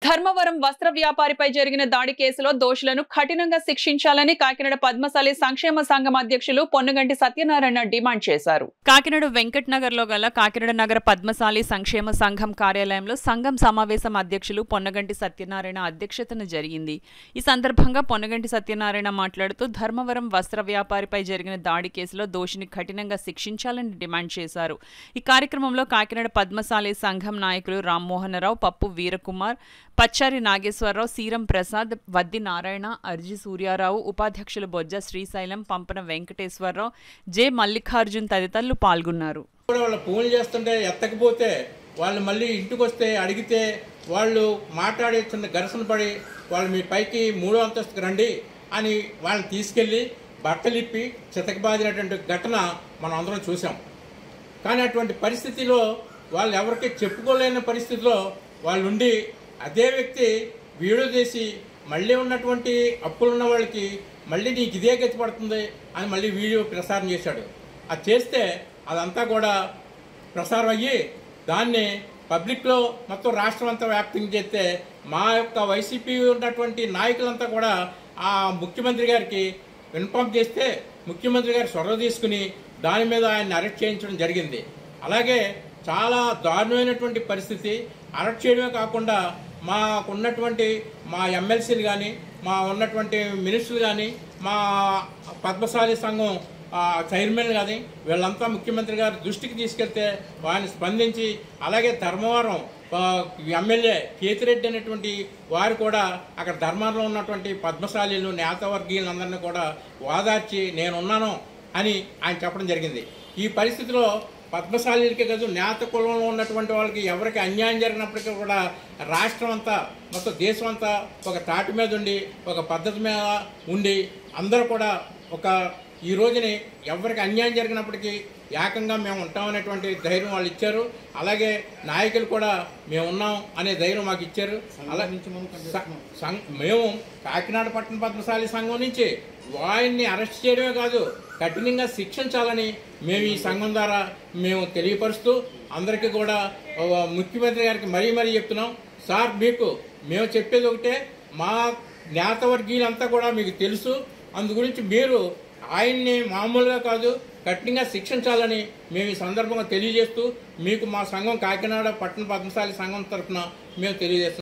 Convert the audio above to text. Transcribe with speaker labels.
Speaker 1: ధర్మవరం వస్త్ర వ్యాపారిపై జరిగిన దాడి కేసులో దోషులను కఠినంగా శిక్షించాలని కాకినాడ పద్మశాలి సంక్షేమ సంఘం అధ్యక్షులు పొన్నుగంటి సత్యనారాయణ డిమాండ్ చేశారు కాకినాడ వెంకట్ నగర్ లో గల కాకినాడ నగర పద్మశాలి సంక్షేమ సంఘం కార్యాలయంలో సంఘం సమావేశం అధ్యక్షులు పొన్నగంటి సత్యనారాయణ అధ్యక్షతన జరిగింది ఈ సందర్భంగా పొన్నగంటి సత్యనారాయణ మాట్లాడుతూ ధర్మవరం వస్త్ర వ్యాపారిపై జరిగిన దాడి కేసులో దోషిని కఠినంగా శిక్షించాలని డిమాండ్ చేశారు ఈ కార్యక్రమంలో కాకినాడ పద్మశాలి సంఘం నాయకులు రామ్మోహనరావు పప్పు వీరకుమార్ పచ్చారి నాగేశ్వరరావు సీరం ప్రసాద్ వద్ది నారాయణ అర్జి సూర్యారావు ఉపాధ్యక్షులు బొజ్జ శ్రీశైలం పంపన వెంకటేశ్వరరావు జె మల్లికార్జున్ తదితరులు పాల్గొన్నారు
Speaker 2: కూడా వాళ్ళు ఫోన్లు చేస్తుంటే ఎత్తకపోతే వాళ్ళు మళ్ళీ ఇంటికి వస్తే అడిగితే వాళ్ళు మాట్లాడి చిన్న ఘర్షణ పడి వాళ్ళు మీ పైకి మూడో అంతస్తుకు రండి అని వాళ్ళని తీసుకెళ్ళి బట్టలిప్పి చితకబాదినటువంటి ఘటన మనం అందరం చూసాం కానీ అటువంటి పరిస్థితిలో వాళ్ళు ఎవరికి చెప్పుకోలేని పరిస్థితిలో వాళ్ళు ఉండి అదే వ్యక్తి వీడియో చేసి మళ్ళీ ఉన్నటువంటి అప్పులున్న వాళ్ళకి మళ్ళీ నీకు ఇదే గతి పడుతుంది అని మళ్ళీ వీడియో ప్రసారం చేశాడు అది చేస్తే అదంతా కూడా ప్రసారం అయ్యి దాన్ని పబ్లిక్లో మొత్తం రాష్ట్రం అంతా వ్యాప్తం చేస్తే మా యొక్క వైసీపీ ఉన్నటువంటి నాయకులంతా కూడా ఆ ముఖ్యమంత్రి గారికి ఇన్ఫార్మ్ చేస్తే ముఖ్యమంత్రి గారు చొరవ తీసుకుని దాని మీద ఆయన్ని అరెస్ట్ చేయించడం జరిగింది అలాగే చాలా దారుణమైనటువంటి పరిస్థితి అరెస్ట్ చేయడమే కాకుండా మాకున్నటువంటి మా ఎమ్మెల్సీలు కానీ మా ఉన్నటువంటి మినిస్టర్లు కానీ మా పద్మశాలి సంఘం ఆ, చైర్మన్ కానీ వీళ్ళంతా ముఖ్యమంత్రి గారి దృష్టికి తీసుకెళ్తే ఆయన స్పందించి అలాగే ధర్మవరం ఆ, ఎమ్మెల్యే కేతిరెడ్డి అనేటువంటి వారు కూడా అక్కడ ధర్మంలో ఉన్నటువంటి పద్మశాలీలు నేతవర్గీయులందరినీ కూడా ఓదార్చి నేనున్నాను అని ఆయన చెప్పడం జరిగింది ఈ పరిస్థితిలో పద్మశాలీలకే కాదు నేత కులంలో ఉన్నటువంటి వాళ్ళకి ఎవరికి అన్యాయం జరిగినప్పటికీ కూడా రాష్ట్రం అంతా మొత్తం దేశం అంతా ఒక తాటి మీద ఉండి ఒక పద్ధతి మీద ఉండి అందరూ కూడా ఒక ఈ రోజుని ఎవరికి అన్యాయం జరిగినప్పటికీ ఏకంగా మేము ఉంటామనేటువంటి ధైర్యం వాళ్ళు ఇచ్చారు అలాగే నాయకులు కూడా మేము ఉన్నాం అనే ధైర్యం మాకు ఇచ్చారు అలా స- సం- మేము కాకినాడ పట్టణ పద్మశాలి సంఘం నుంచి వాయిని అరెస్ట్ చేయడమే కాదు కఠినంగా శిక్షించాలని మేము ఈ సంఘం ద్వారా మేము తెలియపరుస్తూ అందరికీ కూడా ఆ, ముఖ్యమంత్రి గారికి మరీ మరీ చెప్తున్నాం సార్ మీకు మేము చెప్పేది ఒకటే మా నేతవర్గీయులంతా కూడా మీకు తెలుసు అందు గురించి మీరు ఆయన్ని మామూలుగా కాదు కఠినంగా శిక్షించాలని మేము ఈ సందర్భంగా తెలియజేస్తూ మీకు మా సంఘం కాకినాడ పట్టణ పద్మశాలి సంఘం తరఫున మేము తెలియజేస్తున్నాం